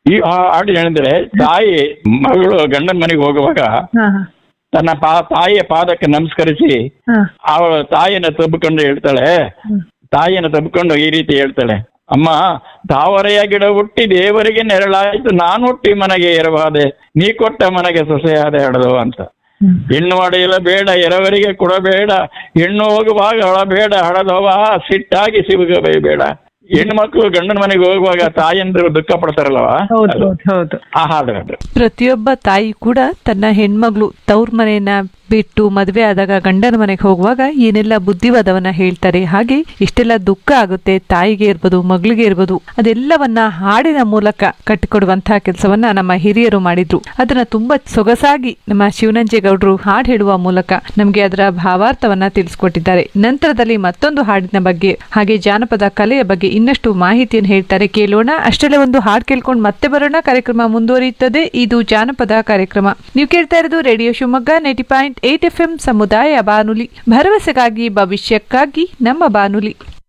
ಈ ಆ- ಹಾಡು ಏನಂದ್ರೆ ತಾಯಿ ಮಗಳು ಗಂಡನ ಮನೆಗೆ ಹೋಗುವಾಗ ಹಾ ಹಾ ತನ್ನ ಪಾ ತಾಯಿಯ ಪಾದಕ್ಕೆ ನಮಸ್ಕರಿಸಿ ಹಾ ಅವಳ ತಾಯಿನ ತಬ್ಬಿಕೊಂಡು ಹೇಳ್ತಾಳೆ ತಾಯಿಯನ್ನು ತಬ್ಬಿಕೊಂಡು ಈ ರೀತಿ ಹೇಳ್ತಾಳೆ ಅಮ್ಮ ತಾವರೆಯ ಗಿಡ ಹುಟ್ಟಿ ದೇವರಿಗೆ ನೆರಳಾಯ್ತು ನಾನು ಹುಟ್ಟಿ ಮನೆಗೆ ಎರವಾದೆ ನೀ ಕೊಟ್ಟ ಮನೆಗೆ ಸೊಸೆಯಾದೆ ಹಡದು ಅಂತ ಹ್ಮ್. ಹೆಣ್ಣು ಹೊಡೆಯಲ ಬೇಡ ಎರವರಿಗೆ ಕೊಡಬೇಡ ಹೆಣ್ಣು ಹೋಗುವಾಗ ಹಳಬೇಡ ಹಳದವ ಸಿಟ್ಟಾಗಿ ಸಿಗುಗಬೇಡ ಹೆಣ್ಣು ಮಕ್ಕಳು ಗಂಡನ ಮನೆಗೆ ಹೋಗುವಾಗ ತಾಯಂದಿರು ದುಃಖ ಪಡ್ತಾರಲ್ವ ಹೌದು ಅದು. ಹೌದು ಹೌದು ಆ ಹಾಡು ಅದು. ಪ್ರತಿಯೊಬ್ಬ ತಾಯಿ ಕೂಡ ತನ್ನ ಹೆಣ್ಮಗಳು ತವ್ರ ಮನೆಯನ್ನ ಬಿಟ್ಟು ಮದುವೆ ಆದಾಗ ಗಂಡನ ಮನೆಗೆ ಹೋಗುವಾಗ ಏನೆಲ್ಲ ಬುದ್ಧಿವಾದವನ್ನ ಹೇಳ್ತಾರೆ ಹಾಗೆ ಇಷ್ಟೆಲ್ಲ ದುಃಖ ಆಗುತ್ತೆ ತಾಯಿಗೆ ಇರ್ಬೋದು ಮಗಳಿಗೆ ಇರ್ಬೋದು ಅದೆಲ್ಲವನ್ನ ಹಾಡಿನ ಮೂಲಕ ಕಟ್ಟಿಕೊಡುವಂತಹ ಕೆಲಸವನ್ನ ನಮ್ಮ ಹಿರಿಯರು ಮಾಡಿದ್ರು ಅದನ್ನ ತುಂಬಾ ಸೊಗಸಾಗಿ ನಮ್ಮ ಶಿವನಂಜೇಗೌಡರು ಹಾಡು ಹೇಳುವ ಮೂಲಕ ನಮಗೆ ಅದರ ಭಾವಾರ್ಥವನ್ನ ತಿಳಿಸ್ಕೊಟ್ಟಿದ್ದಾರೆ ನಂತರದಲ್ಲಿ ಮತ್ತೊಂದು ಹಾಡಿನ ಬಗ್ಗೆ ಹಾಗೆ ಜಾನಪದ ಕಲೆಯ ಬಗ್ಗೆ ಇನ್ನಷ್ಟು ಮಾಹಿತಿಯನ್ನು ಹೇಳ್ತಾರೆ ಕೇಳೋಣ ಅಷ್ಟರಲ್ಲೇ ಒಂದು ಹಾಡು ಕೇಳ್ಕೊಂಡು ಮತ್ತೆ ಬರೋಣ ಕಾರ್ಯಕ್ರಮ ಮುಂದುವರಿಯುತ್ತದೆ ಇದು ಜಾನಪದ ಕಾರ್ಯಕ್ರಮ ನೀವು ಕೇಳ್ತಾ ಇರೋದು radio Shivamogga ninety point eight F M ಸಮುದಾಯ ಬಾನುಲಿ ಭರವಸೆಗಾಗಿ ಭವಿಷ್ಯಕ್ಕಾಗಿ ನಮ್ಮ ಬಾನುಲಿ